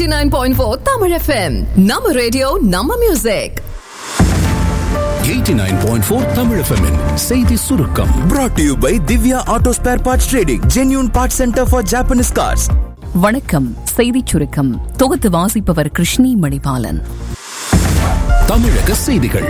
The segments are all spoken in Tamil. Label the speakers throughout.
Speaker 1: 89.4 Tamil FM. நம்ம ரேடியோ நம்ம மியூசிக்
Speaker 2: 89.4 Tamil FM -இன் செய்தி சுருக்கம்
Speaker 3: brought to you by Divya Auto Spare Parts Trading, genuine parts center for Japanese cars.
Speaker 4: வணக்கம் செய்திச் சுருக்கம் தொகுத்து வாசிப்பவர் கிருஷ்ணி மணிபாலன்
Speaker 2: தமிழக செய்திகள்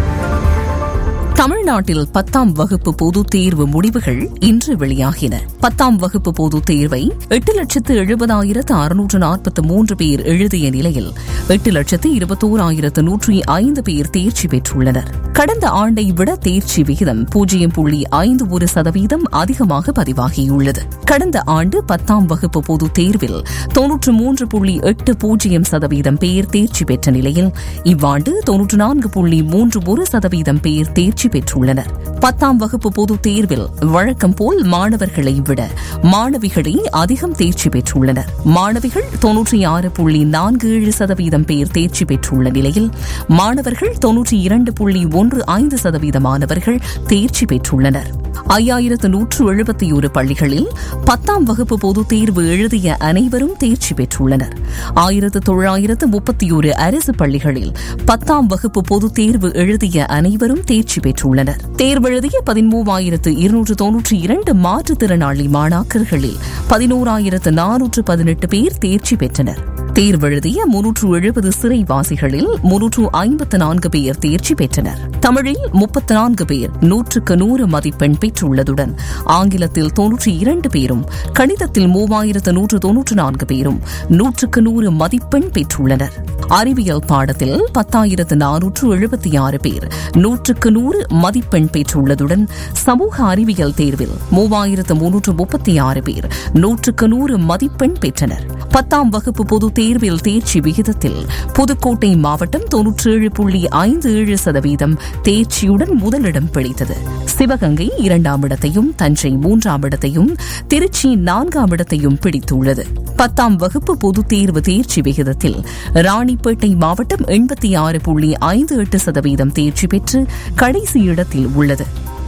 Speaker 4: தமிழ்நாட்டில் பத்தாம் வகுப்பு பொதுத் தேர்வு முடிவுகள் இன்று வெளியாகின பத்தாம் வகுப்பு பொதுத் தேர்வை எட்டு லட்சத்து எழுபதாயிரத்து அறுநூற்று நாற்பத்து மூன்று பேர் எழுதிய நிலையில் எட்டு லட்சத்து இருபத்தோராயிரத்து நூற்றி ஐந்து பேர் தேர்ச்சி பெற்றுள்ளனர் கடந்த ஆண்டை விட தேர்ச்சி விகிதம் பூஜ்ஜியம் புள்ளி ஐந்து ஒரு சதவீதம் அதிகமாக பதிவாகியுள்ளது கடந்த ஆண்டு பத்தாம் வகுப்பு பொதுத் தேர்வில் தொன்னூற்று மூன்று புள்ளி எட்டு பூஜ்ஜியம் சதவீதம் பேர் தேர்ச்சி பெற்ற நிலையில் இவ்வாண்டு தொன்னூற்று நான்கு புள்ளி மூன்று ஒரு சதவீதம் பேர் தேர்ச்சி பெற்றுள்ளனர் பத்தாம் வகுப்பு பொதுத் தேர்வில் வழக்கம் போல் மாணவர்களை விட மாணவிகளே அதிகம் தேர்ச்சி பெற்றுள்ளனர் மாணவிகள் தொன்னூற்றி ஆறு புள்ளி நான்கு ஏழு சதவீதம் பேர் தேர்ச்சி பெற்றுள்ள நிலையில் மாணவர்கள் தொன்னூற்றி இரண்டு புள்ளி ஒன்று ஐந்து சதவீத மாணவர்கள் தேர்ச்சி பெற்றுள்ளனர் ஐயாயிரத்து நூற்று எழுபத்தி ஒரு பள்ளிகளில் பத்தாம் வகுப்பு பொதுத் தேர்வு எழுதிய அனைவரும் தேர்ச்சி பெற்றுள்ளனர் ஆயிரத்து தொள்ளாயிரத்து முப்பத்தி ஒரு அரசு பள்ளிகளில் பத்தாம் வகுப்பு பொதுத் தேர்வு எழுதிய அனைவரும் தேர்ச்சி பெற்றுள்ளனர் தேர்வெழுதிய பதிமூவாயிரத்து இருநூற்று தொன்னூற்றி இரண்டு மாற்றுத்திறனாளி மாணாக்கர்களில் பதினோராயிரத்து நானூற்று பதினெட்டு பேர் தேர்ச்சி பெற்றனர் தேர்வெழுதிய முன்னூற்று எழுபது சிறைவாசிகளில் முன்னூற்று ஐம்பத்து நான்கு பேர் தேர்ச்சி பெற்றனர் தமிழில் முப்பத்து நான்கு பேர் நூற்றுக்கு நூறு மதிப்பெண் பெற்றுள்ளதுடன் ஆங்கிலத்தில் தொன்னூற்றி இரண்டு பேரும் கணிதத்தில் மூவாயிரத்து நூற்று தொன்னூற்று நான்கு பேரும் நூற்றுக்கு நூறு மதிப்பெண் பெற்றுள்ளனர் அறிவியல் பாடத்தில் பத்தாயிரத்து நானூற்று எழுபத்தி ஆறு பேர் நூற்றுக்கு நூறு மதிப்பெண் பெற்றுள்ளதுடன் சமூக அறிவியல் தேர்வில் மூவாயிரத்து முன்னூற்று முப்பத்தி ஆறு பேர் நூற்றுக்கு நூறு மதிப்பெண் பெற்றனர் பத்தாம் வகுப்பு பொதுத் தேர்வில் தேர்ச்சி விகிதத்தில் புதுக்கோட்டை மாவட்டம் தொன்னூற்றி ஏழு புள்ளி ஐந்து ஏழு சதவீதம் தேர்ச்சியுடன் முதலிடம் பிடித்தது சிவகங்கை இரண்டாம் இடத்தையும் தஞ்சை மூன்றாம் இடத்தையும் திருச்சி நான்காம் இடத்தையும் பிடித்துள்ளது பத்தாம் வகுப்பு பொதுத் தேர்வு தேர்ச்சி விகிதத்தில் ராணிப்பேட்டை மாவட்டம் எண்பத்தி ஆறு புள்ளி ஐந்து எட்டு சதவீதம் தேர்ச்சி பெற்று கடைசி இடத்தில் உள்ளது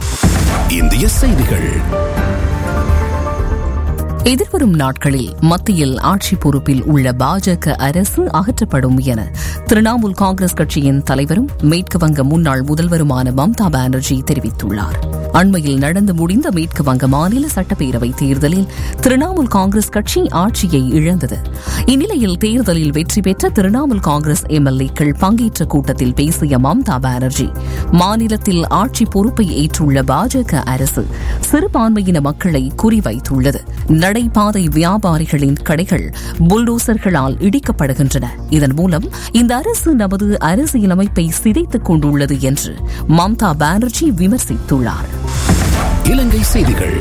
Speaker 2: இந்திய செய்திகள்
Speaker 4: எதிர்வரும் நாட்களில் மத்தியில் ஆட்சி பொறுப்பில் உள்ள பாஜக அரசு அகற்றப்படும் என திரிணாமுல் காங்கிரஸ் கட்சியின் தலைவரும் மேற்கு வங்க முன்னாள் முதல்வருமான மம்தா பானர்ஜி தெரிவித்துள்ளார் அண்மையில் நடந்து முடிந்த மேற்கு வங்க மாநில சட்டப்பேரவை தேர்தலில் திரிணாமுல் காங்கிரஸ் கட்சி ஆட்சியை இழந்தது இந்நிலையில் தேர்தலில் வெற்றி பெற்ற திரிணாமுல் காங்கிரஸ் எம்எல்ஏக்கள் பங்கேற்ற கூட்டத்தில் பேசிய மம்தா பானர்ஜி மாநிலத்தில் ஆட்சி பொறுப்பை ஏற்றுள்ள பாஜக அரசு சிறுபான்மையின மக்களை குறிவைத்துள்ளது நடைபாதை வியாபாரிகளின் கடைகள் புல்டோசர்களால் இடிக்கப்படுகின்றன இதன் மூலம் இந்த அரசு நமது அரசியலமைப்பை சிதைத்துக் கொண்டுள்ளது என்று மம்தா பானர்ஜி விமர்சித்துள்ளார்
Speaker 2: இலங்கை செய்திகள்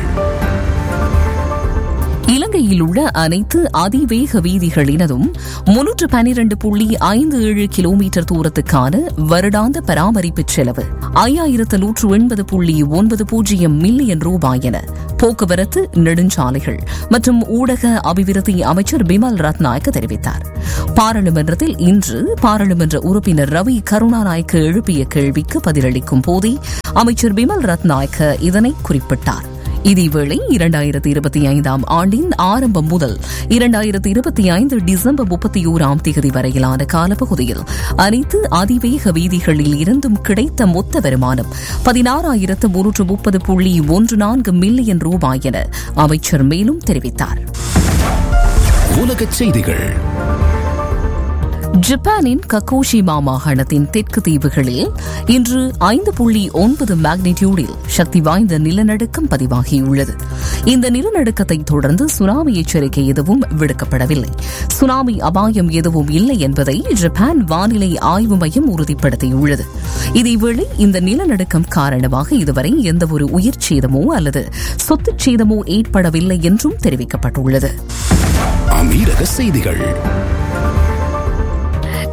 Speaker 4: இலங்கையில் உள்ள அனைத்து அதிவேக வீதிகளினதும் முன்னூற்று பனிரண்டு புள்ளி ஐந்து ஏழு கிலோமீட்டர் தூரத்துக்கான வருடாந்த பராமரிப்பு செலவு ஐயாயிரத்து நூற்று எண்பது புள்ளி ஒன்பது பூஜ்ஜியம் மில்லியன் ரூபாய் என போக்குவரத்து நெடுஞ்சாலைகள் மற்றும் ஊடக அபிவிருத்தி அமைச்சர் பிமல் ரத்நாயக்க தெரிவித்தார் பாராளுமன்றத்தில் இன்று பாராளுமன்ற உறுப்பினர் ரவி கருணாநாயக்க எழுப்பிய கேள்விக்கு பதிலளிக்கும் போதே அமைச்சர் பிமல் ரத்நாயக்க இதனை குறிப்பிட்டார் இதேவேளை இரண்டாயிரத்தி இருபத்தி ஐந்தாம் ஆண்டின் ஆரம்பம் முதல் இரண்டாயிரத்தி இருபத்தி ஐந்து டிசம்பர் முப்பத்தி ஓராம் தேதி வரையிலான காலப்பகுதியில் அனைத்து அதிவேக வீதிகளில் இருந்தும் கிடைத்த மொத்த வருமானம் பதினாறாயிரத்து முன்னூற்று முப்பது புள்ளி ஒன்று நான்கு மில்லியன் ரூபாய் என அமைச்சர் மேலும் தெரிவித்தார்
Speaker 2: உலகச் செய்திகள்
Speaker 4: ஜப்பானின் கக்கோஷிமா மாகாணத்தின் தெற்கு தீவுகளில் இன்று ஐந்து புள்ளி ஒன்பது மேக்னிடியூடில் சக்தி வாய்ந்த நிலநடுக்கம் பதிவாகியுள்ளது இந்த நிலநடுக்கத்தை தொடர்ந்து சுனாமி எச்சரிக்கை எதுவும் விடுக்கப்படவில்லை சுனாமி அபாயம் எதுவும் இல்லை என்பதை ஜப்பான் வானிலை ஆய்வு மையம் உறுதிப்படுத்தியுள்ளது இதேவேளை இந்த நிலநடுக்கம் காரணமாக இதுவரை எந்தவொரு உயிர் சேதமோ அல்லது சொத்துச் சேதமோ ஏற்படவில்லை என்றும் தெரிவிக்கப்பட்டுள்ளது
Speaker 2: அமீரக செய்திகள்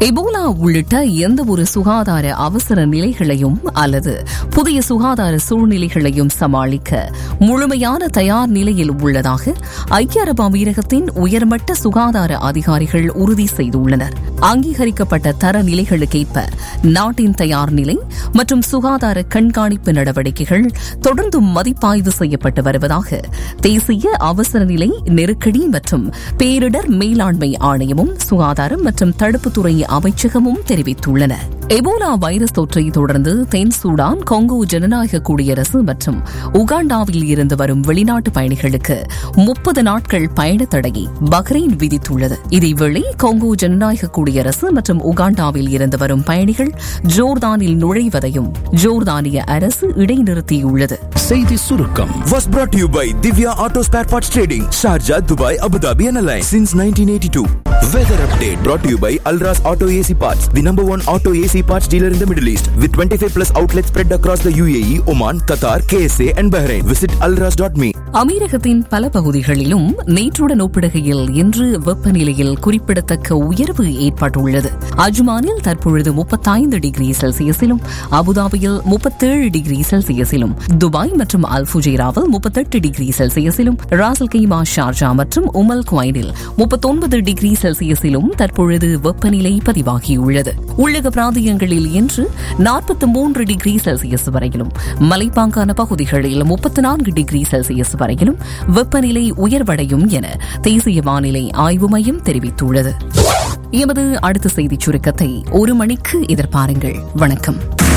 Speaker 4: எபோலா உள்ளிட்ட எந்த ஒரு சுகாதார அவசர நிலைகளையும் அல்லது புதிய சுகாதார சூழ்நிலைகளையும் சமாளிக்க முழுமையான தயார் நிலையில் உள்ளதாக ஐக்கிய அரபு அமீரகத்தின் உயர்மட்ட சுகாதார அதிகாரிகள் உறுதி செய்துள்ளனர் அங்கீகரிக்கப்பட்ட தரநிலைகளுக்கேற்ப நாட்டின் தயார் நிலை மற்றும் சுகாதார கண்காணிப்பு நடவடிக்கைகள் தொடர்ந்து மதிப்பாய்வு செய்யப்பட்டு வருவதாக தேசிய அவசர நிலை நெருக்கடி மற்றும் பேரிடர் மேலாண்மை ஆணையமும் சுகாதாரம் மற்றும் தடுப்புத்துறை அமைச்சகமும் தெரிவித்துள்ளன எபோலா வைரஸ் தொற்றை தொடர்ந்து தென் சூடான் கொங்கோ ஜனநாயக குடியரசு மற்றும் உகாண்டாவில் இருந்து வரும் வெளிநாட்டு பயணிகளுக்கு முப்பது நாட்கள் பயண தடையை பஹ்ரைன் விதித்துள்ளது இதேவேளை கொங்கோ ஜனநாயக குடியரசு மற்றும் உகாண்டாவில் இருந்து வரும் பயணிகள் ஜோர்தானில் நுழைவதையும் ஜோர்தானிய அரசு இடைநிறுத்தியுள்ளது
Speaker 2: செய்தி சுருக்கம்
Speaker 3: Was brought to you by Divya Auto Spare Parts Trading, Sharjah, Dubai, Abu Dhabi, and Alliance since 1982. Weather update brought to you by Alras Auto AC Parts, the number one auto AC parts dealer in the Middle East, with 25 plus outlets spread across the UAE, Oman, Qatar, KSA, and Bahrain. Visit alras.me.
Speaker 4: அமீரகத்தின் பல பகுதிகளிலும் நேற்றுடன் ஒப்பிடுகையில் இன்று வெப்பநிலையில் குறிப்பிடத்தக்க உயர்வு ஏற்பட்டுள்ளது அஜ்மானில் தற்பொழுது முப்பத்தைந்து டிகிரி செல்சியஸிலும் அபுதாபியில் முப்பத்தேழு டிகிரி செல்சியஸிலும் துபாய் மற்றும் அல்புஜேராவில் முப்பத்தெட்டு டிகிரி செல்சியஸிலும் ராசல் கைமா ஷார்ஜா மற்றும் உமல் குவைனில் முப்பத்தொன்பது டிகிரி செல்சியஸிலும் தற்பொழுது வெப்பநிலை பதிவாகியுள்ளது உள்ளக பிராந்தியங்களில் இன்று நாற்பத்தி மூன்று டிகிரி செல்சியஸ் வரையிலும் மலைப்பாங்கான பகுதிகளில் முப்பத்தி நான்கு டிகிரி செல்சியஸ் வரையிலும் வெப்பநிலை உயர்வடையும் என தேசிய வானிலை ஆய்வு மையம் தெரிவித்துள்ளது எமது அடுத்த செய்திச் சுருக்கத்தை ஒரு மணிக்கு எதிர்பாருங்கள் வணக்கம்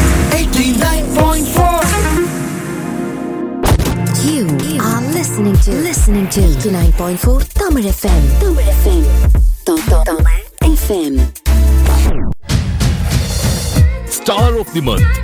Speaker 5: You are listening to listening to 89.4 Tamil FM. Tamil FM. Tam- tam- Tamil FM.
Speaker 2: Star of the month